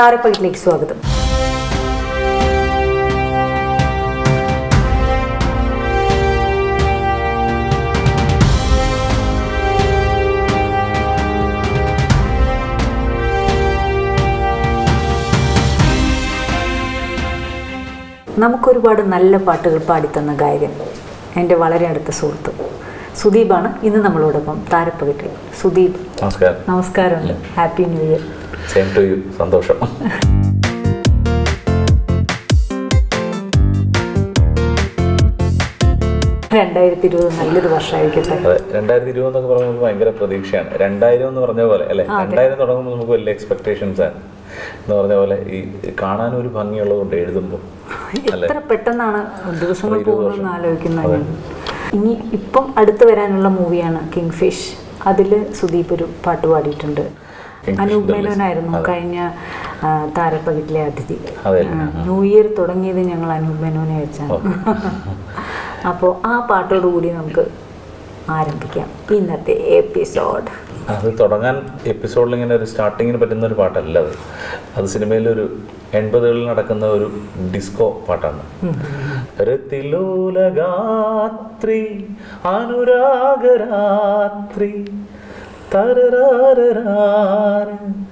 താരപ്പകിട്ടിലേക്ക് സ്വാഗതം നമുക്കൊരുപാട് നല്ല പാട്ടുകൾ പാടിത്തന്ന ഗായകൻ എൻ്റെ വളരെ അടുത്ത സുഹൃത്ത് സുദീപാണ് ഇന്ന് നമ്മളോടൊപ്പം താരപ്പകിട്ടിൽ സുദീപ് നമസ്കാരം നമസ്കാരമുണ്ട് happy new year same to you സന്തോഷം രണ്ടായിരത്തി ഇരുപത് നല്ലൊരു വർഷമായിരിക്കട്ടെ അതെ രണ്ടായിരത്തി ഇരുപത് എന്നൊക്കെ പറയുമ്പോൾ നമുക്ക് ഭയങ്കര പ്രതീക്ഷയാണ് രണ്ടായിരം എന്ന് പറഞ്ഞ പോലെ അല്ലെ രണ്ടായിരം തുടങ്ങുമ്പോൾ നമുക്ക് വലിയ എക്സ്പെക്ടേഷൻസ് ആണ് എന്ന് പറഞ്ഞ പോലെ ഈ കാണാൻ ഒരു ഭംഗിയുള്ളതുകൊണ്ട് എഴുതുമ്പോൾ അല്ലെ എത്ര പെട്ടെന്നാണ് ദിവസങ്ങൾ പോകുന്നതെന്ന് ആലോചിക്കുന്നത് ഞാൻ. ഇനി ഇപ്പം അടുത്ത് വരാനുള്ള മൂവിയാണ് കിങ് ഫിഷ് അതിൽ സുദീപ് ഒരു പാട്ട് പാടിയിട്ടുണ്ട് Kingfish അനൂപ് the മേനോനായിരുന്നു കഴിഞ്ഞ ആ, താരപ്പകിട്ടിലെ അതിഥി അതെ ആ, ന്യൂ ഇയർ തുടങ്ങിയത് ഞങ്ങൾ അനൂപ് മേനോനെ വെച്ചാണ് അപ്പോൾ ആ പാട്ടോടുകൂടി നമുക്ക് ആരംഭിക്കാം ഇന്നത്തെ എപ്പിസോഡ് അത് തുടങ്ങാൻ എപ്പിസോഡിൽ ഇങ്ങനെ ഒരു സ്റ്റാർട്ടിങ്ങിന് പറ്റുന്ന ഒരു പാട്ടല്ല അത് അത് സിനിമയിലൊരു എൺപതുകളിൽ നടക്കുന്ന ഒരു ഡിസ്കോ പാട്ടാണ് രത്തിലോലഗാത്രി അനുരാഗരാത്രി തരരാരരാര,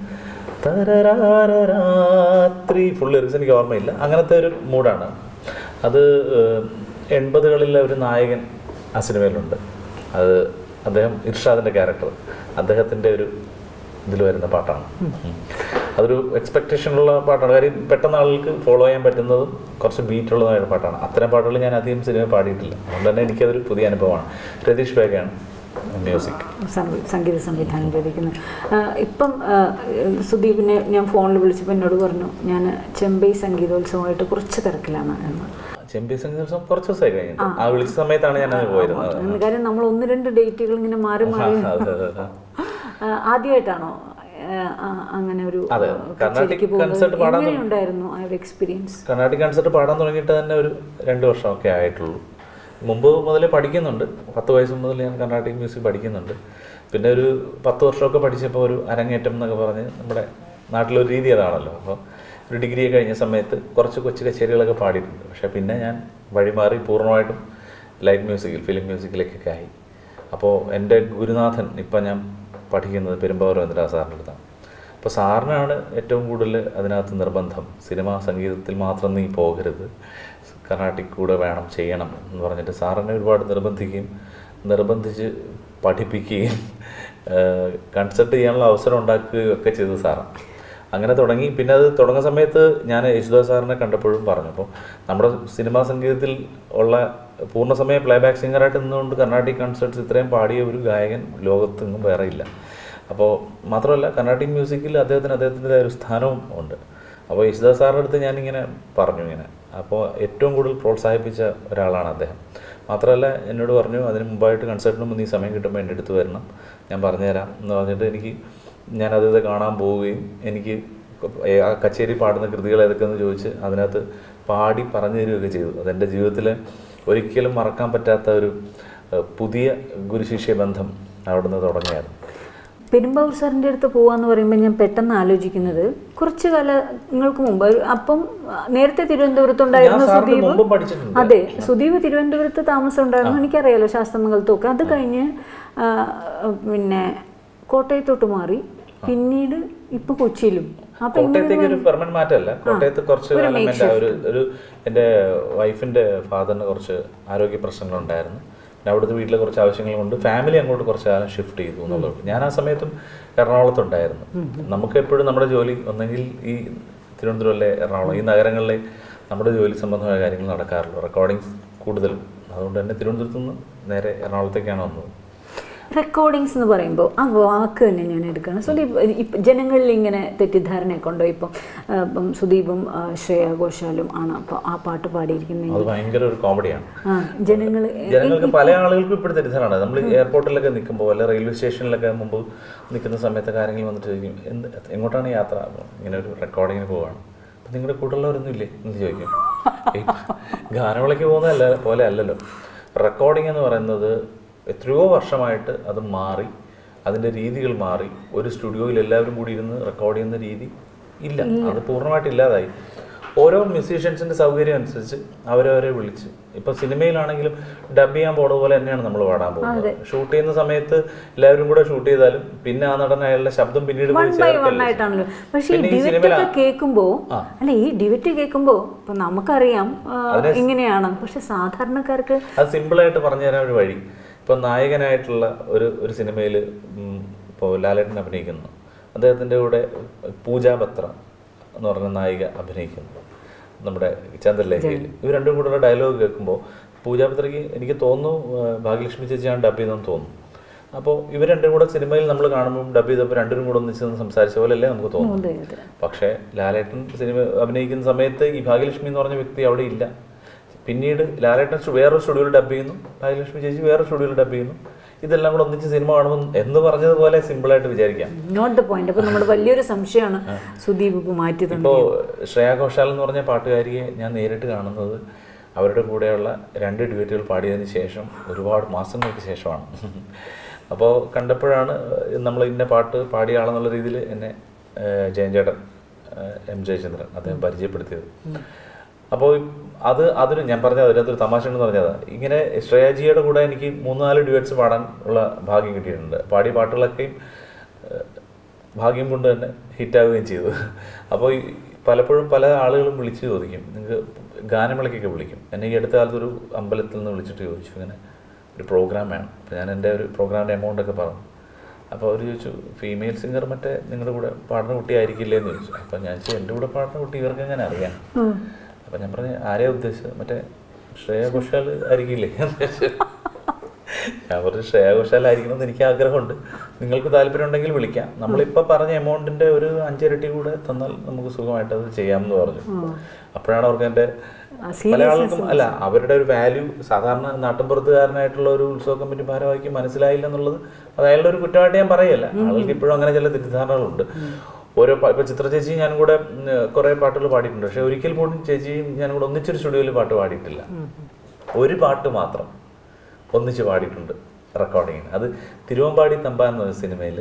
തരരാരരാത്രി ഫുൾ ലിറിക്സ് എനിക്ക് ഓർമ്മയില്ല അങ്ങനത്തെ ഒരു മൂഡാണ് അത് ഏഹ്, എൺപതുകളിലെ ഒരു നായകൻ ആ സിനിമയിലുണ്ട് അത് അദ്ദേഹം ഇർഷാദിൻ്റെ ക്യാരക്ടർ അദ്ദേഹത്തിൻ്റെ ഒരു ഇതിൽ വരുന്ന പാട്ടാണ് ഉം. അതൊരു എക്സ്പെക്റ്റേഷനുള്ള പാട്ടാണ് കാര്യം പെട്ടെന്ന് ആളുകൾക്ക് ഫോളോ ചെയ്യാൻ പറ്റുന്നതും കുറച്ച് ബീറ്റുള്ളതായ പാട്ടാണ് അത്തരം പാട്ടുകൾ ഞാൻ അധികം സിനിമ പാടിയിട്ടില്ല അതുകൊണ്ട് തന്നെ എനിക്കതൊരു പുതിയ അനുഭവമാണ് രതീഷ് ബേഗയാണ് മ്യൂസിക് സംഗീ- സംഗീത സംവിധാനം ചെയ്തിരിക്കുന്നത് ആ, ഇപ്പം ആ, സുദീപിനെ ഞാൻ ഫോണിൽ വിളിച്ചപ്പോൾ എന്നോട് പറഞ്ഞു ഞാൻ ചെമ്പൈ സംഗീതോത്സവമായിട്ട് കുറച്ച് തിരക്കിലാണ് എന്ന് ചെമ്പി സംഗീതോത്സവം കുറച്ച് ദിവസമായി കഴിഞ്ഞു ആ വിളിച്ച സമയത്താണ് ഞാനത് പോയിരുന്നത് എന്ന് കാര്യം നമ്മൾ ഒന്ന് രണ്ട് ഡേറ്റുകൾ ഇങ്ങനെ മാറി മാറി അതെ അതെ അതെ ആ, ആദ്യമായിട്ടാണോ ആ, ആ, അങ്ങനെ ഒരു അതെ, ആ, കർണാട്ടിക് കച്ചേരിക്ക് പോകുന്നത് കൺസേർട്ട് പാടാൻ എങ്ങനെയുണ്ടായിരുന്നു ആ ഒരു എക്സ്പീരിയൻസ് കർണാട്ടിക് കൺസേർട്ട് പാടാൻ തുടങ്ങിയിട്ട് തന്നെ ഒരു രണ്ട് വർഷമൊക്കെ ആയിട്ടുള്ളൂ മുമ്പ് മുതലേ പഠിക്കുന്നുണ്ട് പത്ത് വയസ്സ് മുതൽ ഞാൻ കർണാട്ടിക് മ്യൂസിക് പഠിക്കുന്നുണ്ട് പിന്നെ ഒരു പത്ത് വർഷമൊക്കെ പഠിച്ചപ്പോൾ ഒരു അരങ്ങേറ്റം എന്നൊക്കെ പറഞ്ഞ് നമ്മുടെ നാട്ടിലൊരു രീതി അതാണല്ലോ അപ്പോൾ ഒരു ഡിഗ്രി കഴിഞ്ഞ സമയത്ത് കുറച്ച് കൊച്ചു കച്ചേരികളൊക്കെ പാടിയിട്ടുണ്ട് പക്ഷേ പിന്നെ ഞാൻ വഴിമാറി പൂർണ്ണമായിട്ടും ലൈറ്റ് മ്യൂസിക്കിൽ ഫിലിം മ്യൂസിക്കിലേക്കൊക്കെ ആയി അപ്പോൾ എൻ്റെ ഗുരുനാഥൻ ഇപ്പം ഞാൻ പഠിക്കുന്നത് പെരുമ്പാവൂർ രവീന്ദ്ര സാറിൻ്റെ അടുത്താണ് അപ്പോൾ സാറിനാണ് ഏറ്റവും കൂടുതൽ അതിനകത്ത് നിർബന്ധം സിനിമാ സംഗീതത്തിൽ മാത്രം നീ പോകരുത് കർണാട്ടിക് കൂടെ വേണം ചെയ്യണം എന്ന് പറഞ്ഞിട്ട് സാറിനെ ഒരുപാട് നിർബന്ധിക്കുകയും നിർബന്ധിച്ച് പഠിപ്പിക്കുകയും കൺസൾട്ട് ചെയ്യാനുള്ള അവസരം ഉണ്ടാക്കുകയും ഒക്കെ ചെയ്തു സാറാണ് അങ്ങനെ തുടങ്ങി പിന്നെ അത് തുടങ്ങുന്ന സമയത്ത് ഞാൻ യേശുദാസ് സാറിനെ കണ്ടപ്പോഴും പറഞ്ഞു അപ്പോൾ നമ്മുടെ സിനിമാ സംഗീതത്തിൽ ഉള്ള പൂർണ്ണസമയ പ്ലേബാക്ക് സിംഗറായിട്ട് നിന്നുകൊണ്ട് കർണാട്ടിക് കൺസേർട്സ് ഇത്രയും പാടിയ ഒരു ഗായകൻ ലോകത്തെങ്ങും വേറെ ഇല്ല അപ്പോൾ മാത്രമല്ല കർണാട്ടിക് മ്യൂസിക്കിൽ അദ്ദേഹത്തിന് അദ്ദേഹത്തിൻ്റെ ഒരു സ്ഥാനവും ഉണ്ട് അപ്പോൾ യേശുദാസ് സാറിൻ്റെ അടുത്ത് ഞാനിങ്ങനെ പറഞ്ഞു ഇങ്ങനെ അപ്പോൾ ഏറ്റവും കൂടുതൽ പ്രോത്സാഹിപ്പിച്ച ഒരാളാണ് അദ്ദേഹം മാത്രമല്ല എന്നോട് പറഞ്ഞു അതിന് മുമ്പായിട്ട് കൺസേർട്ടിന് മുമ്പ് നീ സമയം കിട്ടുമ്പോൾ എൻ്റെ അടുത്ത് വരണം ഞാൻ പറഞ്ഞുതരാം എന്ന് പറഞ്ഞിട്ട് എനിക്ക് ഞാൻ അത് കാണാൻ പോവുകയും എനിക്ക് ആ കച്ചേരി പാടുന്ന കൃതികൾ ഏതൊക്കെയെന്ന് ചോദിച്ച് അതിനകത്ത് പാടി പറഞ്ഞു തരികയൊക്കെ ചെയ്തു അതെൻ്റെ ജീവിതത്തിൽ ഒരിക്കലും മറക്കാൻ പറ്റാത്ത ഒരു ഏഹ്, പുതിയ ഗുരുശിഷ്യ ബന്ധം അവിടുന്ന് തുടങ്ങിയായിരുന്നു പെരുമ്പാവൂർ സാറിൻ്റെ അടുത്ത് പോവാന്ന് പറയുമ്പോൾ ഞാൻ പെട്ടെന്ന് ആലോചിക്കുന്നത് കുറച്ച് കാലങ്ങൾക്ക് മുമ്പ് ഒരു- അപ്പം ആ, നേരത്തെ തിരുവനന്തപുരത്തുണ്ടായിരുന്ന ഞാൻ സാറിന്റെ സുദീപ് മുമ്പും പഠിച്ചിട്ടുണ്ട്. അതെ സുദീപ് തിരുവനന്തപുരത്ത് താമസം ഉണ്ടായിരുന്നു എനിക്കറിയാലോ ശാസ്ത്രമംഗലത്തൊക്കെ അത് കഴിഞ്ഞ് ആ, പിന്നെ കോട്ടയത്തോട്ട് മാറി പിന്നീട് ഇപ്പൊ കൊച്ചിയിലും അപ്പൊ ഇങ്ങനെ കോട്ടയത്തേക്ക് ഒരു പെർമനന്റ് മാറ്റമല്ല കോട്ടയത്ത് കുറച്ച് കാലം എൻ്റെ ഒരു ഒരു എൻ്റെ വൈഫിൻ്റെ ഫാദറിന് കുറച്ച് ആരോഗ്യ പ്രശ്നങ്ങളുണ്ടായിരുന്നു പിന്നെ അവിടുത്തെ വീട്ടിലെ കുറച്ച് ആവശ്യങ്ങൾ കൊണ്ട് ഫാമിലി അങ്ങോട്ട് കുറച്ച് കാലം ഷിഫ്റ്റ് ചെയ്തു എന്നുള്ളൂ ഞാൻ ആ സമയത്തും എറണാകുളത്തുണ്ടായിരുന്നു നമുക്ക് എപ്പോഴും നമ്മുടെ ജോലി ഒന്നെങ്കിൽ ഈ തിരുവനന്തപുരം അല്ലെ എറണാകുളം ഈ നഗരങ്ങളിലെ നമ്മുടെ ജോലി സംബന്ധമായ കാര്യങ്ങൾ നടക്കാറുള്ളൂ റെക്കോർഡിങ്സ് കൂടുതലും അതുകൊണ്ട് തന്നെ തിരുവനന്തപുരത്ത് നിന്ന് നേരെ എറണാകുളത്തേക്കാണ് വന്നത് റെക്കോർഡിങ്സ് എന്ന് പറയുമ്പോൾ ആ വാക്ക് തന്നെ ഞാൻ എടുക്കണം സുദീപ് ഇപ്പം ജനങ്ങളിൽ ഇങ്ങനെ തെറ്റിദ്ധാരണയൊക്കെ ഉണ്ടോ ഇപ്പം ആ, ഇപ്പം സുദീപും ആ, ശ്രേയ ഘോഷാലും ആണ് അപ്പോൾ ആ പാട്ട് പാടിയിരിക്കുന്നത് അത് ഭയങ്കര ഒരു കോമഡിയാണ് ആ ജനങ്ങൾ ജനങ്ങൾക്ക് പല ആളുകൾക്കും ഇപ്പോഴും തെറ്റിദ്ധാരണ നമ്മൾ എയർപോർട്ടിലൊക്കെ നിൽക്കുമ്പോൾ അല്ല റെയിൽവേ സ്റ്റേഷനിലൊക്കെ മുമ്പ് നിൽക്കുന്ന സമയത്ത് കാര്യങ്ങൾ വന്നിട്ട് ചോദിക്കും എന്ത് എങ്ങോട്ടാണ് യാത്ര അപ്പോൾ ഇങ്ങനെ ഒരു റെക്കോർഡിങ്ങിന് പോവാണ് അപ്പം നിങ്ങളുടെ കൂട്ടുള്ളവരൊന്നും ഇല്ലേ എന്ന് ചോദിക്കും ഏയ്, ഗാനവിളയ്ക്ക് പോകുന്നതല്ല പോലെ അല്ലല്ലോ റെക്കോർഡിംഗ് എന്ന് പറയുന്നത് എത്രയോ വർഷമായിട്ട് അത് മാറി അതിൻ്റെ രീതികൾ മാറി ഒരു സ്റ്റുഡിയോയിൽ എല്ലാവരും കൂടി ഇരുന്ന് റെക്കോർഡ് ചെയ്യുന്ന രീതി ഇല്ല അത് പൂർണ്ണമായിട്ട് ഇല്ലാതായി ഓരോ മ്യൂസീഷ്യൻസിന്റെ സൗകര്യം അനുസരിച്ച് അവരവരെ വിളിച്ച് ഇപ്പൊ സിനിമയിലാണെങ്കിലും ഡബ് ചെയ്യാൻ പോണ പോലെ തന്നെയാണ് നമ്മൾ പാടാൻ പോകുന്നത് ഷൂട്ട് ചെയ്യുന്ന സമയത്ത് എല്ലാവരും കൂടെ ഷൂട്ട് ചെയ്താലും പിന്നെ ആ നടൻ അയാളുടെ ശബ്ദം പിന്നീട് പോയി വൺ ബൈ വൺ ചേർക്കല്ലേ ആയിട്ടാണല്ലോ പക്ഷേ ഈ പിന്നെ ഈ ഡിവറ്റ് സിനിമയിലാ- ഒക്കെ കേൾക്കുമ്പോ അല്ല ഈ ഡിവറ്റ് കേൾക്കുമ്പോ ഇപ്പൊ നമുക്കറിയാം ആ, ഇങ്ങനെയാണ് പക്ഷെ സാധാരണക്കാർക്ക് അത് സിമ്പിളായിട്ട് പറഞ്ഞു തരാൻ ഒരു വഴി ഇപ്പൊ നായകനായിട്ടുള്ള ഒരു ഒരു സിനിമയിൽ ഇപ്പോൾ ലാലേട്ടൻ അഭിനയിക്കുന്നു അദ്ദേഹത്തിന്റെ കൂടെ പൂജാ ബത്ര എന്ന് പറഞ്ഞ നായിക അഭിനയിക്കുന്നു നമ്മുടെ ചന്ദ്രലേഖയിൽ ഇവർ രണ്ടും കൂടെയുള്ള ഡയലോഗ് കേൾക്കുമ്പോൾ പൂജാ ബത്രയ്ക്ക് എനിക്ക് തോന്നുന്നു ആ, ഭാഗ്യലക്ഷ്മി ചേച്ചിയാണ് ഡബ് ചെയ്തെന്ന് തോന്നുന്നു അപ്പോൾ ഇവർ രണ്ടും കൂടെ സിനിമയിൽ നമ്മൾ കാണുമ്പോൾ ഡബ് ചെയ്തപ്പോൾ രണ്ടും കൂടെ ഒന്നിച്ച് നിന്ന് സംസാരിച്ച പോലെയല്ലേ നമുക്ക് തോന്നുന്നു അതെ അതെ പക്ഷേ ലാലേട്ടൻ സിനിമ അഭിനയിക്കുന്ന സമയത്ത് ഈ ഭാഗ്യലക്ഷ്മി എന്ന് പറഞ്ഞ വ്യക്തി അവിടെ ഇല്ല പിന്നീട് ലാലേട്ടൻ സ്റ്റു- വേറൊരു സ്റ്റുഡിയോയിൽ ഡബ് ചെയ്യുന്നു ഭാഗ്യലക്ഷ്മി ചേച്ചി വേറെ സ്റ്റുഡിയോയിൽ ഡബ് ചെയ്യുന്നു ഇതെല്ലാം കൂടെ ഒന്നിച്ച് സിനിമ കാണുമെന്ന് എന്ന് പറഞ്ഞതുപോലെ സിമ്പിളായിട്ട് വിചാരിക്കാം നോട്ട് ദ പോയിന്റ് അപ്പൊ നമ്മുടെ വലിയൊരു സംശയമാണ് സുദീപ് ഇപ്പൊ മാറ്റി തന്നെ ഇപ്പോൾ ശ്രേയ ഘോഷാൽ എന്ന് പറഞ്ഞ പാട്ടുകാരിയെ ഞാൻ നേരിട്ട് കാണുന്നത് അവരുടെ കൂടെയുള്ള രണ്ട് ഡ്യൂറ്റുകൾ പാടിയതിന് ശേഷം ഒരുപാട് മാസങ്ങൾക്ക് ശേഷമാണ് അപ്പോൾ കണ്ടപ്പോഴാണ് നമ്മൾ ഇന്ന പാട്ട് പാടിയ ആളെന്നുള്ള രീതിയിൽ എന്നെ ഏഹ്, ജയൻചേട്ടൻ ഏഹ്, എം ജയചന്ദ്രൻ അദ്ദേഹം പരിചയപ്പെടുത്തിയത് അപ്പോൾ അത് അതിന് ഞാൻ പറഞ്ഞത് അതിനകത്തൊരു തമാശ എന്ന് പറഞ്ഞത് ഇങ്ങനെ ശ്രേയാജിയുടെ കൂടെ എനിക്ക് മൂന്ന് നാല് ഡ്യുവറ്റ്സ് പാടാൻ ഉള്ള ഭാഗ്യം കിട്ടിയിട്ടുണ്ട് പാടിയ പാട്ടുകളൊക്കെയും ഏഹ്, ഭാഗ്യം കൊണ്ട് തന്നെ ഹിറ്റാവുകയും ചെയ്തു അപ്പോൾ ഈ പലപ്പോഴും പല ആളുകളും വിളിച്ച് ചോദിക്കും നിങ്ങൾക്ക് ഗാനമേളയ്ക്കൊക്കെ വിളിക്കും എന്നെ ഈ അടുത്ത കാലത്ത് ഒരു അമ്പലത്തിൽ നിന്ന് വിളിച്ചിട്ട് ചോദിച്ചു ഇങ്ങനെ ഒരു പ്രോഗ്രാം വേണം അപ്പോൾ ഞാൻ എൻ്റെ ഒരു പ്രോഗ്രാമിൻ്റെ എമൗണ്ട് ഒക്കെ പറഞ്ഞു അപ്പോൾ അവർ ചോദിച്ചു ഫീമെയിൽ സിംഗർ മറ്റേ നിങ്ങളുടെ കൂടെ പാടുന്ന കുട്ടി ആയിരിക്കില്ലേ എന്ന് ചോദിച്ചു അപ്പോൾ ഞാൻ ചോദിച്ചു എൻ്റെ കൂടെ പാടുന്ന കുട്ടി ഇവർക്ക് എങ്ങനെ അറിയാം അപ്പോൾ ഞാൻ പറഞ്ഞു ആരെയാ ഉദ്ദേശിച്ചത് മറ്റേ ശ്രേയ ഘോഷാൽ ആയിരിക്കില്ലേ എന്ന് ചോദിച്ചു. ഞാൻ പറഞ്ഞു ശ്രേയ ഘോഷാൽ ആയിരിക്കണം എന്ന് എനിക്ക് ആഗ്രഹമുണ്ട് നിങ്ങൾക്ക് താല്പര്യം ഉണ്ടെങ്കിൽ വിളിക്കാം നമ്മളിപ്പോൾ പറഞ്ഞ എമൗണ്ടിന്റെ ഒരു അഞ്ചിരട്ടി കൂടെ തന്നാൽ നമുക്ക് സുഖമായിട്ട് അത് ചെയ്യാമെന്ന് പറഞ്ഞു അപ്പോഴാണ് അവർക്ക് എൻ്റെ പല ആൾക്കും അല്ല അവരുടെ ഒരു വാല്യൂ സാധാരണ നാട്ടിൻപുറത്തുകാരനായിട്ടുള്ള ഒരു ഉത്സവ കമ്മിറ്റി ഭാരവാഹിക്ക് മനസ്സിലായില്ല എന്നുള്ളത് അത് അയാളുടെ ഒരു കുറ്റമായിട്ട് ഞാൻ പറയല്ല ആളുകൾക്ക് ഇപ്പോഴും അങ്ങനെ ചില തെറ്റിദ്ധാരണകളുണ്ട് ഓരോ പാ- ഇപ്പൊ ചിത്ര ചേച്ചി ഞാനും കൂടെ ഉം, കുറെ പാട്ടുകൾ പാടിയിട്ടുണ്ട് പക്ഷെ ഒരിക്കൽ പോലും ചേച്ചിയും ഞാനും കൂടെ ഒന്നിച്ചൊരു സ്റ്റുഡിയോയിൽ പാട്ട് പാടിയിട്ടില്ല ഒരു പാട്ട് മാത്രം ഒന്നിച്ച് പാടിയിട്ടുണ്ട് റെക്കോർഡിങ്ങിന് അത് തിരുവമ്പാടി തമ്പ എന്ന സിനിമയിൽ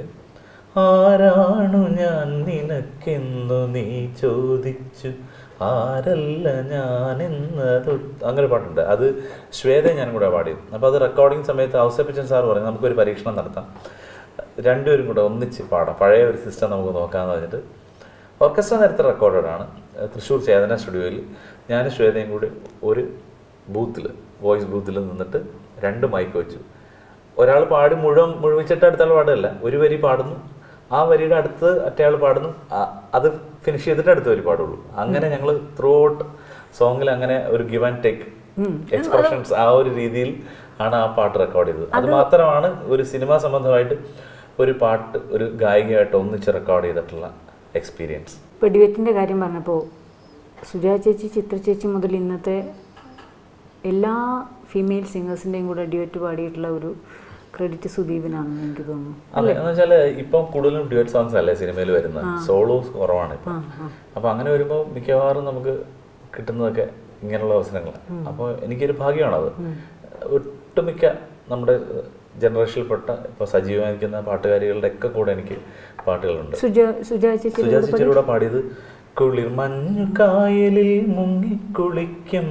ആരാണു ഞാൻ നിനക്കെന്നു നീ ചോദിച്ചു ആരല്ല ഞാൻ എന്നത് അങ്ങനെ പാട്ടുണ്ട് അത് ശ്വേത ഞാനും കൂടെ പാടിയത് അപ്പോൾ അത് റെക്കോർഡിംഗ് സമയത്ത് ഔസപ്പിച്ചൻ സാർ പറഞ്ഞു നമുക്കൊരു പരീക്ഷണം നടത്താം രണ്ടുപേരും കൂടെ ഒന്നിച്ച് പാടാം പഴയ ഒരു സിസ്റ്റം നമുക്ക് നോക്കാമെന്ന് പറഞ്ഞിട്ട് ഓർക്കസ്ട്ര നേരത്തെ റെക്കോർഡാണ് തൃശ്ശൂർ ചേതന സ്റ്റുഡിയോയിൽ ഞാൻ ശ്വേതയും കൂടി ഒരു ബൂത്തിൽ വോയിസ് ബൂത്തിൽ നിന്നിട്ട് രണ്ട് മൈക്ക് വെച്ചു ഒരാൾ പാടി മുഴുവൻ മുഴുവിച്ചിട്ട് അടുത്ത ആൾ പാടുകയല്ല ഒരു വരി പാടുന്നു ആ വരിയുടെ അടുത്ത് മറ്റേയാൾ പാടുന്നു ആ- അത് ഫിനിഷ് ചെയ്തിട്ട് അടുത്ത വരി പാടുള്ളൂ അങ്ങനെ ഞങ്ങൾ ത്രൂ ഔട്ട് സോങ്ങിൽ അങ്ങനെ ഒരു ഗിവ് ആൻഡ് ടേക്ക് എക്സ്പ്രഷൻസ് ആ ഒരു രീതിയിൽ ആണ് ആ പാട്ട് റെക്കോർഡ് ചെയ്തത് അത് മാത്രമാണ് ഒരു സിനിമാ സംബന്ധമായിട്ട് ഒരു പാട്ട് ഒരു ഗായികയായിട്ട് ഒന്നിച്ച് റെക്കോർഡ് ചെയ്തിട്ടുള്ള എക്സ്പീരിയൻസ് ഇപ്പൊ ഡിവറ്റിന്റെ കാര്യം പറഞ്ഞപ്പോൾ സുജാ ചേച്ചി ചിത്ര ചേച്ചി മുതൽ ഇന്നത്തെ എല്ലാ ഫീമെയിൽ സിംഗേഴ്സിന്റെയും കൂടെ ഡ്യുവറ്റ് പാടിയിട്ടുള്ള ഒരു ക്രെഡിറ്റ് സുദീപിനാണെന്ന് എനിക്ക് തോന്നുന്നു അതെ എന്ന് വെച്ചാൽ ഇപ്പം കൂടുതലും ഡ്യുവറ്റ് സോങ്സ് അല്ലേ സിനിമയിൽ വരുന്നത് സോളോസ് കുറവാണ് ഇപ്പം അപ്പൊ അങ്ങനെ വരുമ്പോൾ മിക്കവാറും നമുക്ക് കിട്ടുന്നതൊക്കെ ഇങ്ങനെയുള്ള അവസരങ്ങളാണ് അപ്പോൾ എനിക്കൊരു ഭാഗ്യമാണത് ഒട്ടുമിക്ക നമ്മുടെ ജനറേഷനിൽപ്പെട്ട ഇപ്പോൾ സജീവമായിരിക്കുന്ന പാട്ടുകാരികളുടെ ഒക്കെ കൂടെ എനിക്ക് പാട്ടുകളുണ്ട് സുജ സുജാ ചേച്ചി സുജാ ചേച്ചിയുടെ പാടിയത് കുളിർ മഞ്ഞു കായലിൽ മുങ്ങിക്കുളിക്കും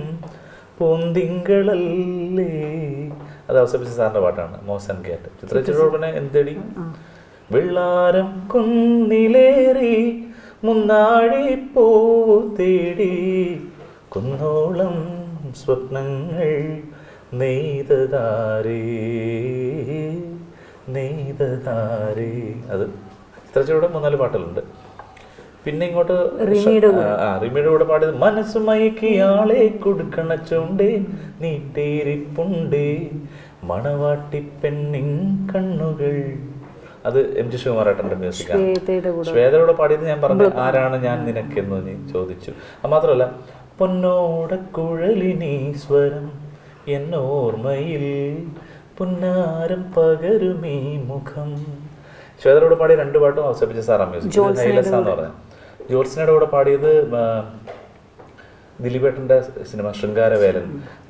പൂന്തിങ്കളല്ലേ അത് അവസരിച്ച സാറിന്റെ പാട്ടാണ് മോസൻ കേട്ട് ചിത്രച്ചേച്ചിയോട് പിന്നെ എന്തടി വെള്ളാരം കുന്നിലേറി മുന്നാഴി പൂ തേടി കുന്നോളം സ്വപ്നങ്ങൾ നെയ്തതാരേ നെയ്തതാരേ അത് ചിത്രച്ചേച്ചിയുടെ മൂന്നാല് പാട്ടുകളുണ്ട് പിന്നെ ഇങ്ങോട്ട് ആ, ആ, റിമിയുടെ കൂടെ പാടിയത് മനസ്സ് മയക്കി ആളെ കൊടുക്കണ ചൂണ്ടേ നീട്ടേരിപ്പുണ്ടേ മണവാട്ടി പെണ്ണിൻ കണ്ണുകൾ അത് എം ജി ശിവകുമാരേട്ടൻ്റെ മ്യൂസിക്കാണ് ശ്വേതയുടെ കൂടെ ശ്വേതയോടെ പാടിയത് ഞാൻ പറഞ്ഞു ആരാണ് ഞാൻ നിനക്കെന്ന് നീ ചോദിച്ചു അത് മാത്രമല്ല പൊന്നോടക്കുഴലിനീ സ്വരം എന്നോർമ്മയിൽ പുന്നാരം പകരുമീ മുഖം ശ്വേതയോട് പാടിയ രണ്ട് പാട്ടും അവസരിപ്പിച്ച സാറാ മ്യൂസിക് ഹൈലസ് എന്ന് പറഞ്ഞത് ജോത്സനയുടെ കൂടെ പാടിയത് ആ, ദിലീപേട്ടന്റെ സിനിമ ശൃംഗാരവേലൻ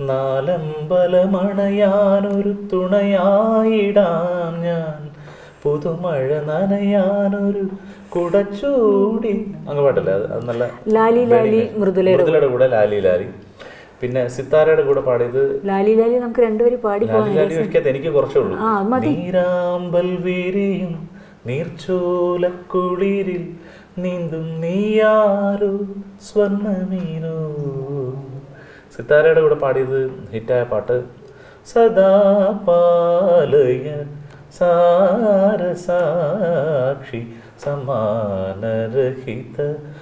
നാലമ്പലമണയാനൊരു തുണയായിടാം ഞാൻ പുതുമഴ നനയാനൊരു കുടച്ചൂടി അങ്ങ് പാട്ടല്ലേ അത് അത് നല്ല ലാലി ലാലി മൃദുലയുടെ മൃദുലയുടെ കൂടെ ലാലി ലാലി പിന്നെ സിത്താരയുടെ കൂടെ പാടിയത് ലാലി ലാലി നമുക്ക് രണ്ടുപേരും പാടി ലാലി ലാലി ഒരിക്കൽ എനിക്ക് കുറച്ചേ ഉള്ളൂ ആ, അത് മതി. നീരാമ്പൽ വിരിയും നീർച്ചോലക്കുളിരിൽ നീന്തും നീയാരോ സ്വർണ്ണമീനോ സിത്താരയുടെ കൂടെ പാടിയത് ഹിറ്റായ പാട്ട് സദാ പാലയ സാരസാക്ഷി സമാനരഹിത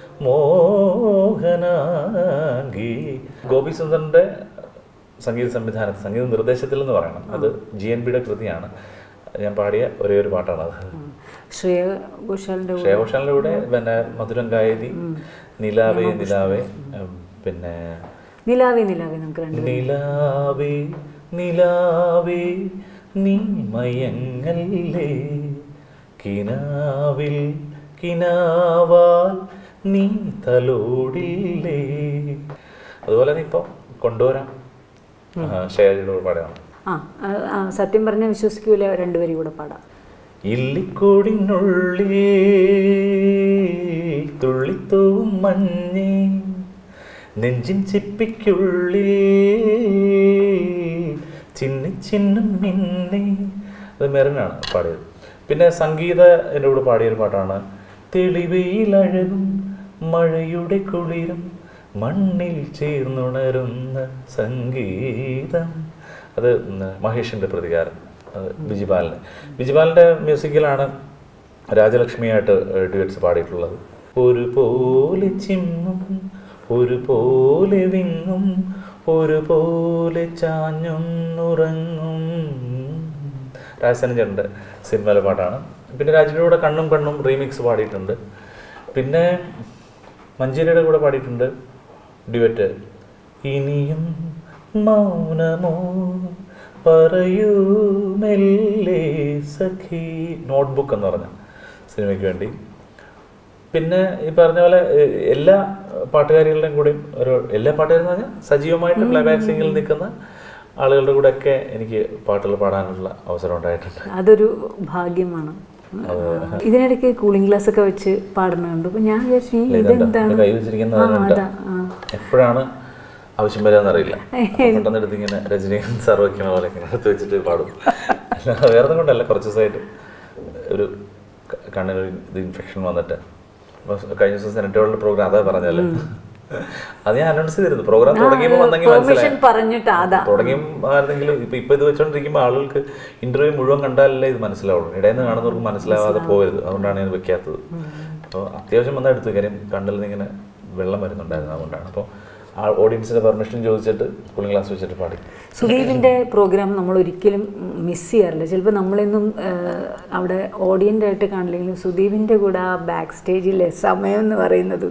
മോഹനാംഗി ഗോപി സുന്ദറിന്റെ സംഗീത സംവിധാനത്തിൽ സംഗീത നിർദ്ദേശത്തിൽ എന്ന് പറയണം അത് ജി എൻ ബിയുടെ കൃതിയാണ് ഞാൻ പാടിയ ഒരേ ഒരു പാട്ടാണ് അത് ശ്രേയ ഘോഷാലിന്റെ കൂടെ ശ്രേയോഷാലിൻ്റെ കൂടെ പിന്നെ മധുരം ഗായതി നിലാവേ നിലാവേ ഉം, പിന്നെ നിലാവേ നിലാവേ നമുക്ക് രണ്ട് നിലാവേ നിലാവേ നീ മയങ്ങല്ലേ കിനാവിൽ കിനാവാൽ നീ തലോടില്ലേ അതുപോലെ തന്നെ ഇപ്പം കൊണ്ടുവരാം ഷേജയുടെ കൂടെ പാടാണ് ആ ആ, ആ, സത്യം പറഞ്ഞാൽ വിശ്വസിക്കൂല രണ്ടുപേരും കൂടെ പാടാം ഇല്ലിക്കൂടിനുള്ളിൽ തുള്ളിത്തൂവും മഞ്ഞേ നെഞ്ചിൻ ചിപ്പിക്കുള്ളിൽ ചിന്നി ചിന്നും മിന്നെ അത് മെറിനാണ് പാടിയത് പിന്നെ സംഗീത എൻ്റെ കൂടെ പാടിയൊരു പാട്ടാണ് തെളിവയിലഴകും മഴയുടെ കുളിരും മണ്ണിൽ ചേർന്നുണരുന്ന സംഗീതം അത് ഉം, മഹേഷിൻ്റെ പ്രതികാരം അത് ബിജിപാലിന് ബിജിപാലിൻ്റെ മ്യൂസിക്കിലാണ് രാജലക്ഷ്മിയായിട്ട് ഡ്യുവറ്റ്സ് പാടിയിട്ടുള്ളത് ഒരു പോലെ ചിമ്മും ഒരു പോലെ വിങ്ങും ഒരു പോലെ ചാഞ്ഞുറങ്ങും രാജസ്ഥാൻ ചേട്ടൻ്റെ സിനിമയിലെ പാട്ടാണ് പിന്നെ രാജയുടെ കൂടെ കണ്ണും കണ്ണും റീമിക്സ് പാടിയിട്ടുണ്ട് പിന്നെ മഞ്ചേരിയുടെ കൂടെ പാടിയിട്ടുണ്ട് ഡ്യുവറ്റ് ഇനിയും മൗനമോ പറയൂ മെല്ലെ സഖി നോട്ട്ബുക്ക് എന്ന് പറഞ്ഞ സിനിമയ്ക്ക് വേണ്ടി പിന്നെ ഈ പറഞ്ഞ പോലെ ഏഹ്, എല്ലാ പാട്ടുകാരികളുടെയും കൂടെ ഒരു എല്ലാ പാട്ടുകാരെന്ന് പറഞ്ഞാൽ സജീവമായിട്ട് പ്ലേബാക്ക് സിംഗിൽ നിൽക്കുന്ന ആളുകളുടെ കൂടെ ഒക്കെ എനിക്ക് പാട്ടുകൾ പാടാനുള്ള അവസരം ഉണ്ടായിട്ടുണ്ട് അതൊരു ഭാഗ്യമാണ് ഇതിനിടയ്ക്ക് കൂളിംഗ് ഗ്ലാസ് ഒക്കെ വെച്ച് പാടുന്നുണ്ട് അപ്പൊ ഞാൻ വിചാരിച്ചു ഈ ഇതുണ്ടോ? ഇതെന്താണ് ഇത് കൈ വെച്ചിരിക്കുന്നത് ആ, അതുണ്ട്. അതാ, ആ. എപ്പോഴാണ് ആവശ്യം വരാന്നറിയില്ല അപ്പൊ പെട്ടെന്ന് എടുത്ത് ഇങ്ങനെ രജനീകാന്ത് സാർ വയ്ക്കണ പോലെ ഇങ്ങനെ എടുത്ത് വെച്ചിട്ട് പാടും അല്ലാതെ വേറെ ഒന്നും കൊണ്ടല്ല കുറച്ച് ദിവസമായിട്ട് ഒരു ക- കണ്ണിനൊരു ഇത് ഇൻഫെക്ഷൻ വന്നിട്ട് അപ്പൊ കഴിഞ്ഞ ദിവസം സെനറ്റോളിന്റെ പ്രോഗ്രാം അതാ പറഞ്ഞല്ലേ അത് ഞാൻ അനൗൺസ് ചെയ്തിരുന്നു പ്രോഗ്രാം തുടങ്ങിയപ്പോൾ വന്നെങ്കിൽ പെർമിഷൻ മനസ്സിലായി പറഞ്ഞിട്ട് അതാ തുടങ്ങിയും ആയിരുന്നെങ്കിലും ഇപ്പൊ ഇപ്പൊ ഇത് വെച്ചോണ്ടിരിക്കുമ്പോൾ ആളുകൾക്ക് ഇന്റർവ്യൂ മുഴുവൻ കണ്ടാലല്ലേ ഇത് മനസ്സിലാവുള്ളൂ ഇടയിൽ നിന്ന് കാണുന്നവർക്ക് മനസ്സിലാവാതെ പോകരുത് അതുകൊണ്ടാണ് ഞാൻ വെക്കാത്തത് അപ്പോൾ അത്യാവശ്യം വന്നാൽ എടുത്തു കാര്യം കണ്ണിൽ നിന്ന് ഇങ്ങനെ വെള്ളം വരുന്നുണ്ടായിരുന്നു അതുകൊണ്ടാണ് അപ്പോൾ ആ ഓഡിയൻസിന്റെ പെർമിഷൻ ചോദിച്ചിട്ട് കൂളിംഗ് ഗ്ലാസ് വെച്ചിട്ട് പാടി സുദീപിന്റെ പ്രോഗ്രാം നമ്മൾ ഒരിക്കലും മിസ് ചെയ്യാറില്ല ചിലപ്പോൾ നമ്മളെന്നും ആ, അവിടെ ഓഡിയൻ്റ് ആയിട്ട് കാണില്ലെങ്കിലും സുദീപിന്റെ കൂടെ ആ ബാക്ക് സ്റ്റേജിലെ സമയം എന്ന് പറയുന്നത്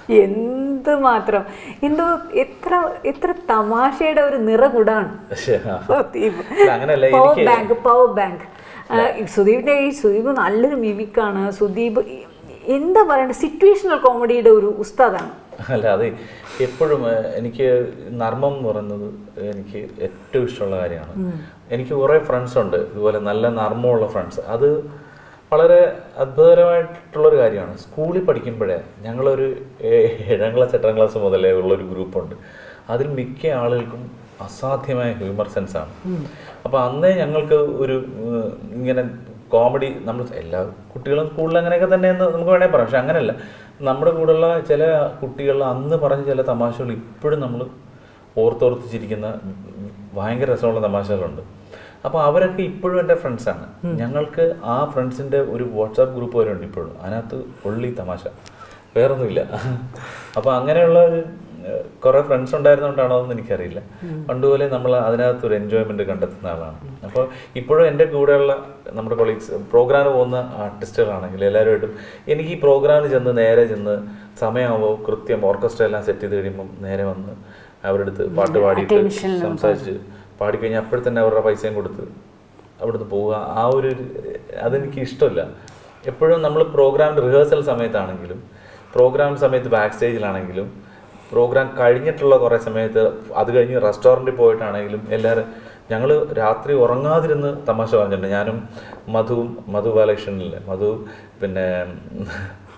എന്ത് മാത്രം എന്തോ എത്ര എത്ര തമാശയുടെ ഒരു നിറകുടാണ് പക്ഷേ, ആ. സുദീപ് അല്ല, അങ്ങനെയല്ല പവർ എനിക്ക് ബാങ്ക് പവർ ബാങ്ക് സുദീപിന്റെ ഈ സുദീപ് നല്ലൊരു മിമിക്കാണ് സുദീപ് ഈ- എന്താ പറയണ്ടത് സിറ്റുവേഷണൽ കോമഡിയുടെ ഒരു ഉസ്താദാണ് അല്ല അതെ എപ്പോഴും ഏഹ്, എനിക്ക് നർമ്മം എന്ന് പറയുന്നത് എനിക്ക് ഏറ്റവും ഇഷ്ടമുള്ള കാര്യമാണ് എനിക്ക് കുറേ ഫ്രണ്ട്സ് ഉണ്ട് ഇതുപോലെ നല്ല നർമ്മമുള്ള ഫ്രണ്ട്സ് അത് വളരെ അത്ഭുതകരമായിട്ടുള്ളൊരു കാര്യമാണ് സ്കൂളിൽ പഠിക്കുമ്പോഴേ ഞങ്ങളൊരു ഏ- ഏഴാം ക്ലാസ് എട്ടാം ക്ലാസ് മുതലേ ഉള്ളൊരു ഗ്രൂപ്പുണ്ട് അതിൽ മിക്ക ആളുകൾക്കും അസാധ്യമായ ഹ്യൂമർ സെൻസ് ആണ് അപ്പോൾ അന്നേ ഞങ്ങൾക്ക് ഒരു ഏഹ്, ഇങ്ങനെ കോമഡി നമ്മൾ എല്ലാ കുട്ടികളും സ്കൂളിൽ അങ്ങനെയൊക്കെ തന്നെ എന്ന് നമുക്ക് വേണമെങ്കിൽ പറയാം പക്ഷെ അങ്ങനെയല്ല നമ്മുടെ കൂടെയുള്ള ചില കുട്ടികൾ അന്ന് പറഞ്ഞ ചില തമാശകൾ ഇപ്പോഴും നമ്മൾ ഓർത്തോർത്ത് ചിരിക്കുന്ന ഭയങ്കര രസമുള്ള തമാശകളുണ്ട് അപ്പോൾ അവരൊക്കെ ഇപ്പോഴും എൻ്റെ ഫ്രണ്ട്സാണ് ഞങ്ങൾക്ക് ആ ഫ്രണ്ട്സിൻ്റെ ഒരു വാട്സാപ്പ് ഗ്രൂപ്പ് വരെ ഉണ്ട് ഇപ്പോഴും അതിനകത്ത് ഒള്ളി തമാശ വേറൊന്നുമില്ല അപ്പോൾ അങ്ങനെയുള്ള ഒരു ഏഹ്, കുറേ ഫ്രണ്ട്സ് ഉണ്ടായിരുന്നുകൊണ്ടാണോ എന്ന് എനിക്കറിയില്ല പണ്ടുപോലെ നമ്മൾ അതിനകത്ത് ഒരു എൻജോയ്മെന്റ് കണ്ടെത്തുന്ന ആളാണ് അപ്പോൾ ഇപ്പോഴും എൻ്റെ കൂടെയുള്ള നമ്മുടെ കൊളീഗ്സ് പ്രോഗ്രാമിന് പോകുന്ന ആർട്ടിസ്റ്റുകളാണെങ്കിൽ എല്ലാവരുമായിട്ടും എനിക്ക് ഈ പ്രോഗ്രാമിന് ചെന്ന് നേരെ ചെന്ന് സമയമാകുമ്പോൾ കൃത്യം ഓർക്കസ്ട്ര എല്ലാം സെറ്റ് ചെയ്ത് കഴിയുമ്പം നേരെ വന്ന് അവരുടെ അടുത്ത് പാട്ട് പാടിയിട്ട് സംസാരിച്ച് പാടിക്കഴിഞ്ഞാൽ അപ്പോഴെ തന്നെ അവരുടെ പൈസയും കൊടുത്ത് അവിടുന്ന് പോവുക ആ ഒരു അതെനിക്ക് ഇഷ്ടമില്ല എപ്പോഴും നമ്മൾ പ്രോഗ്രാം റിഹേഴ്സൽ സമയത്താണെങ്കിലും പ്രോഗ്രാം സമയത്ത് ബാക്ക് സ്റ്റേജിലാണെങ്കിലും പ്രോഗ്രാം കഴിഞ്ഞിട്ടുള്ള കുറേ സമയത്ത് അത് കഴിഞ്ഞ് റെസ്റ്റോറൻറ്റിൽ പോയിട്ടാണെങ്കിലും എല്ലാവരും ഞങ്ങൾ രാത്രി ഉറങ്ങാതിരുന്ന് തമാശ പറഞ്ഞിട്ടുണ്ട് ഞാനും മധുവും മധു ബാലകൃഷ്ണനില്ലേ മധു പിന്നെ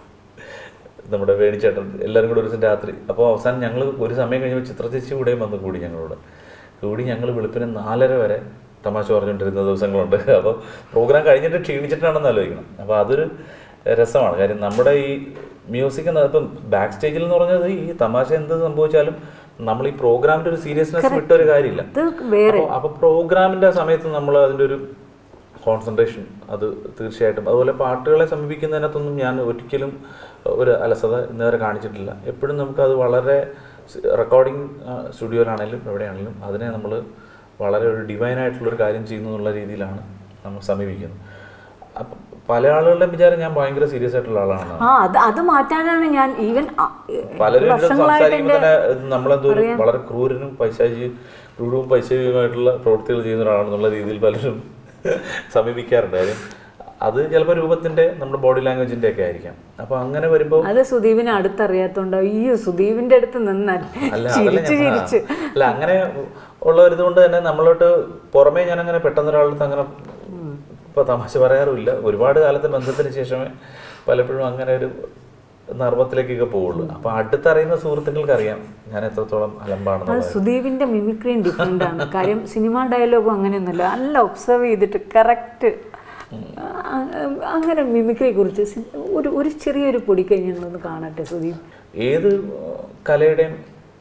നമ്മുടെ വേണിച്ചേട്ടൻ എല്ലാവരും കൂടെ ഒരു ദിവസം രാത്രി അപ്പോൾ അവസാനം ഞങ്ങൾ ഒരു സമയം കഴിഞ്ഞപ്പോൾ ചിത്രചേച്ചി കൂടെയും വന്ന് കൂടി ഞങ്ങളോട് കൂടി ഞങ്ങൾ വെളുപ്പിന് നാലര വരെ തമാശ പറഞ്ഞുകൊണ്ടിരുന്ന ദിവസങ്ങളുണ്ട് അപ്പോൾ പ്രോഗ്രാം കഴിഞ്ഞിട്ട് ക്ഷീണിച്ചിട്ടാണെന്ന് ആലോചിക്കണം അപ്പോൾ അതൊരു രസമാണ് കാര്യം നമ്മുടെ ഈ മ്യൂസിക് എന്ന് ഇപ്പം ബാക്ക് സ്റ്റേജിൽ എന്ന് പറഞ്ഞത് ഈ തമാശ എന്ത് സംഭവിച്ചാലും നമ്മൾ ഈ പ്രോഗ്രാമിന്റെ ഒരു സീരിയസ്നെസ് വിട്ട ഒരു കാര്യമില്ല ഇത് വേറെ അപ്പോൾ അപ്പോൾ പ്രോഗ്രാമിന്റെ സമയത്ത് നമ്മൾ അതിൻ്റെ ഒരു കോൺസെൻട്രേഷൻ അത് തീർച്ചയായിട്ടും അതുപോലെ പാട്ടുകളെ സമീപിക്കുന്നതിനകത്തൊന്നും ഞാൻ ഒരിക്കലും ഒരു അലസത ഇന്നുവരെ കാണിച്ചിട്ടില്ല എപ്പോഴും നമുക്കത് വളരെ റെക്കോർഡിംഗ് സ്റ്റുഡിയോയിലാണെങ്കിലും എവിടെയാണെങ്കിലും അതിനെ നമ്മൾ വളരെ ഒരു ഡിവൈൻ ആയിട്ടുള്ളൊരു കാര്യം ചെയ്യുന്നു എന്നുള്ള രീതിയിലാണ് നമ്മൾ സമീപിക്കുന്നത് അപ്പം പല ആളുകളുടെയും വിചാരം ഞാൻ ഭയങ്കര സീരിയസ് ആയിട്ടുള്ള ആളാണ് ആ അത് അത് മാറ്റാനാണ് ഞാൻ ഈവൻ പലരും എൻ്റെ അടുത്ത് വർഷങ്ങളായിട്ട് സംസാരിക്കുമ്പോൾ തന്നെ ഇത് നമ്മളെന്തോ ഒരു വളരെ ക്രൂരനും പൈശാചി ക്രൂരവും പൈശാചികമായിട്ടുള്ള പ്രവൃത്തികൾ ചെയ്യുന്ന ഒരാളാണെന്നുള്ള രീതിയിൽ പലരും സമീപിക്കാറുണ്ട് കാര്യം അത് ചിലപ്പോൾ രൂപത്തിന്റെ നമ്മുടെ ബോഡി ലാംഗ്വേജിന്റെ ഒക്കെ ആയിരിക്കാം അപ്പൊ അങ്ങനെ വരുമ്പോൾ അത് സുദീപിനെ അടുത്തറിയാത്തോണ്ട് അയ്യോ സുദീപിന്റെ അടുത്ത് നിന്നാൽ അല്ല അതല്ല ചിരിച്ച് ഞാൻ ചിരിച്ച് ആ, അല്ല അങ്ങനെ ഉള്ള ഒരു ഇതുകൊണ്ട് തന്നെ നമ്മളോട്ട് പുറമേ ഞാൻ അങ്ങനെ പെട്ടെന്ന് ഒരാളടുത്ത് അങ്ങനെ ഇപ്പൊ തമാശ പറയാറുമില്ല ഒരുപാട് കാലത്തെ ബന്ധത്തിന് ശേഷമേ പലപ്പോഴും അങ്ങനെ ഒരു നർമ്മത്തിലേക്കൊക്കെ പോവുള്ളൂ അപ്പൊ അടുത്തറിയുന്ന സുഹൃത്തുക്കൾക്ക് അറിയാം ഞാൻ എത്രത്തോളം അത് അലമ്പാണെന്നുള്ളത് സുദീപിന്റെ മിമിക്രിയും ഡിഫറെൻ്റ് ആണ് കാര്യം സിനിമ ഡയലോഗും അങ്ങനെയൊന്നുമല്ല നല്ല ഒബ്സർവ് ചെയ്തിട്ട് കറക്റ്റ് അങ്ങനെ മിമിക്രിയെ കുറിച്ച് സി- ഒരു ഒരു ചെറിയൊരു പൊടിക്കൈ ഞങ്ങളൊന്ന് കാണട്ടെ സുദീപ് ഏത് കലയുടെയും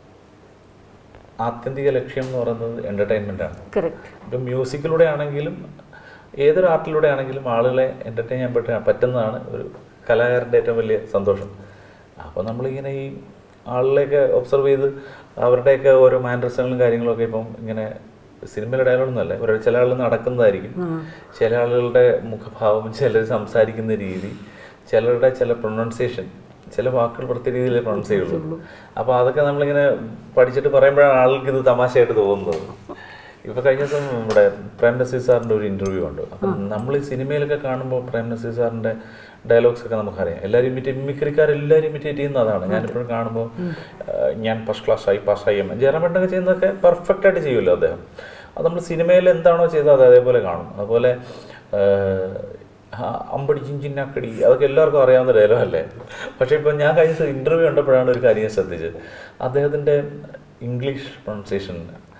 ആത്യന്തിക ലക്ഷ്യം എന്ന് പറയുന്നത് എന്റർടൈൻമെന്റ് ആണ് കറക്റ്റ് ഇപ്പം മ്യൂസിക്കിലൂടെ ആണെങ്കിലും ഏതൊരു ആർട്ടിലൂടെ ആണെങ്കിലും ആളുകളെ എൻ്റർടൈൻ ചെയ്യാൻ പറ്റ പറ്റുന്നതാണ് ഒരു കലാകാരൻ്റെ ഏറ്റവും വലിയ സന്തോഷം അപ്പോൾ നമ്മളിങ്ങനെ ഈ ആളുകളെയൊക്കെ ഒബ്സർവ് ചെയ്ത് അവരുടെയൊക്കെ ഓരോ മാനറിസങ്ങളും കാര്യങ്ങളൊക്കെ ഇപ്പം ഇങ്ങനെ സിനിമയിലെ ഡയലോഗൊന്നുമല്ല ഓരോ ചില ആളുകൾ നടക്കുന്നതായിരിക്കും ചില ആളുകളുടെ മുഖഭാവം ചിലർ സംസാരിക്കുന്ന രീതി ചിലരുടെ ചില പ്രൊണൗൺസിയേഷൻ ചില വാക്കുകൾ പ്രത്യേക രീതിയിൽ പ്രൊണൗൺസ് ചെയ്യുള്ളൂ അപ്പോൾ അതൊക്കെ നമ്മളിങ്ങനെ പഠിച്ചിട്ട് പറയുമ്പോഴാണ് ആളുകൾക്ക് ഇത് തമാശയായിട്ട് തോന്നുന്നത് ഇപ്പൊ കഴിഞ്ഞ ദിവസം നമ്മുടെ പ്രേം നസീർ സാറിന്റെ ഒരു ഇന്റർവ്യൂ ഉണ്ട് അപ്പം നമ്മൾ ഈ സിനിമയിലൊക്കെ കാണുമ്പോൾ പ്രേം നസീർ സാറിന്റെ ഡയലോഗ്സ് ഒക്കെ നമുക്കറിയാം എല്ലാവരും ഇമിറ്റേറ്റ് മിമിക്രിക്കാർ എല്ലാവരും ഇമിറ്റേറ്റ് ചെയ്യുന്ന അതാണ് ഞാനിപ്പോഴും കാണുമ്പോൾ ഞാൻ ഫസ്റ്റ് ക്ലാസ് ആയി പാസ്സായി ജയറാമേട്ടനൊക്കെ ചെയ്യുന്നതൊക്കെ പെർഫെക്റ്റ് ആയിട്ട് ചെയ്യുമല്ലോ അദ്ദേഹം അത് നമ്മൾ സിനിമയിൽ എന്താണോ ചെയ്തത് അത് അതേപോലെ കാണും അതുപോലെ ആ, അമ്പടി ചിഞ്ചിന്നാക്കടി അതൊക്കെ എല്ലാവർക്കും അറിയാവുന്ന ഡയലോഗ് അല്ലേ പക്ഷേ ഇപ്പം ഞാൻ കഴിഞ്ഞ ദിവസം ഇൻ്റർവ്യൂ കണ്ടപ്പോഴാണ് ഒരു കാര്യം ശ്രദ്ധിച്ചത് അദ്ദേഹത്തിൻ്റെ ഇംഗ്ലീഷ് പ്രൊണൗൺസിയേഷൻ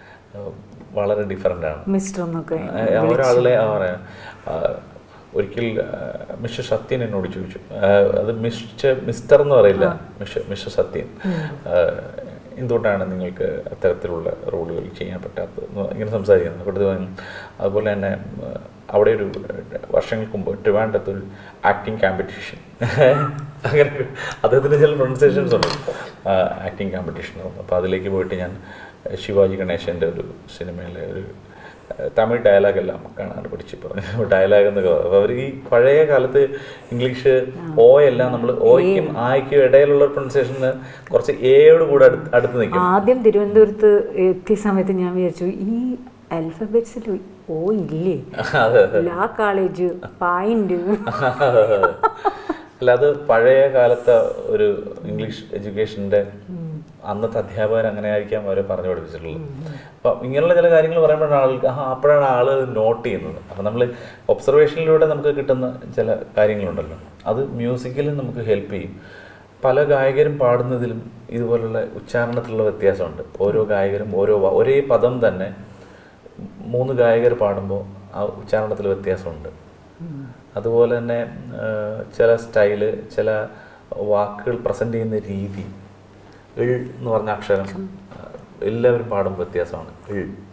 വളരെ ഡിഫറെൻ്റ് ആണ് മിസ്റ്റർ എന്നൊക്കെ ആ, ഒരാളുടെ ആ പറയാം ആ, ഒരിക്കൽ ആ, മിസ്റ്റർ സത്യൻ എന്നോട് ചോദിച്ചു ആ, അത് മിസ്റ്റർ മിസ്റ്റർ എന്ന് പറയില്ല മിസ്റ്റർ മിസ്റ്റർ സത്യൻ ആ, എന്തുകൊണ്ടാണ് നിങ്ങൾക്ക് അത്തരത്തിലുള്ള റോളുകൾ ചെയ്യാൻ പറ്റാത്തത് എന്ന് ഇങ്ങനെ സംസാരിക്കുന്നത് അപ്പോഴത്തെ പറഞ്ഞു അതുപോലെ തന്നെ ആ, അവിടെ ഒരു വർഷങ്ങൾക്ക് മുമ്പ് ട്രിവാൻഡത്ത് ഒരു ആക്ടിങ് കോമ്പറ്റീഷൻ അങ്ങനെ ഒരു- അദ്ദേഹത്തിന് ചില പ്രൊണൗൺസിയേഷൻസ് ഉണ്ട് ആക്ടിങ് കോമ്പറ്റീഷൻ അപ്പോൾ അതിലേക്ക് പോയിട്ട് ഞാൻ ശിവാജി ഗണേശൻ്റെ ഒരു സിനിമയിലെ ഒരു ഏഹ് തമിഴ് ഡയലോഗ് എല്ലാം കാണാൻ പഠിച്ചു പറഞ്ഞു ഡയലോഗ് എന്നൊക്കെ അപ്പോൾ അവർ ഈ പഴയ കാലത്ത് ഇംഗ്ലീഷ് ഓ എല്ലാം നമ്മൾ ഓയ്ക്കും ആയ്ക്കും ഇടയിലുള്ള പ്രൊണൗൺസിയേഷന് കുറച്ച് എയോട് കൂടെ അടുത്ത് അടുത്ത് നിൽക്കും ആദ്യം തിരുവനന്തപുരത്ത് എത്തിയ സമയത്ത് ഞാൻ വിചാരിച്ചു ഈ ആൽഫബറ്റ്സിൽ ഓ ഇല്ലേ അതെ ലാ കോളേജ് പായിന്റ് അല്ല അത് പഴയ കാലത്തെ ഒരു ഇംഗ്ലീഷ് എഡ്യൂക്കേഷൻ്റെ അന്നത്തെ അധ്യാപകർ അങ്ങനെ ആയിരിക്കാം അവരെ പറഞ്ഞു പഠിപ്പിച്ചിട്ടുള്ളത് അപ്പം ഇങ്ങനെയുള്ള ചില കാര്യങ്ങൾ പറയുമ്പോഴാണ് ആൾക്ക് ആ അപ്പോഴാണ് ആള് നോട്ട് ചെയ്യുന്നത് അപ്പം നമ്മൾ ഒബ്സർവേഷനിലൂടെ നമുക്ക് കിട്ടുന്ന ചില കാര്യങ്ങളുണ്ടല്ലോ അത് മ്യൂസിക്കിലും നമുക്ക് ഹെൽപ്പ് ചെയ്യും പല ഗായകരും പാടുന്നതിലും ഇതുപോലുള്ള ഉച്ചാരണത്തിലുള്ള വ്യത്യാസമുണ്ട് ഓരോ ഗായകരും ഓരോ വ- ഒരേ പദം തന്നെ മൂന്ന് ഗായകർ പാടുമ്പോൾ ആ ഉച്ചാരണത്തിൽ വ്യത്യാസമുണ്ട് അതുപോലെ തന്നെ ആ, ചില സ്റ്റൈല് ചില വാക്കുകൾ പ്രസൻറ്റ് ചെയ്യുന്ന രീതി ഇൾ എന്ന് പറഞ്ഞ അക്ഷരം ആ, എല്ലാവരും പാടുമ്പോൾ വ്യത്യാസമാണ് ഇൾ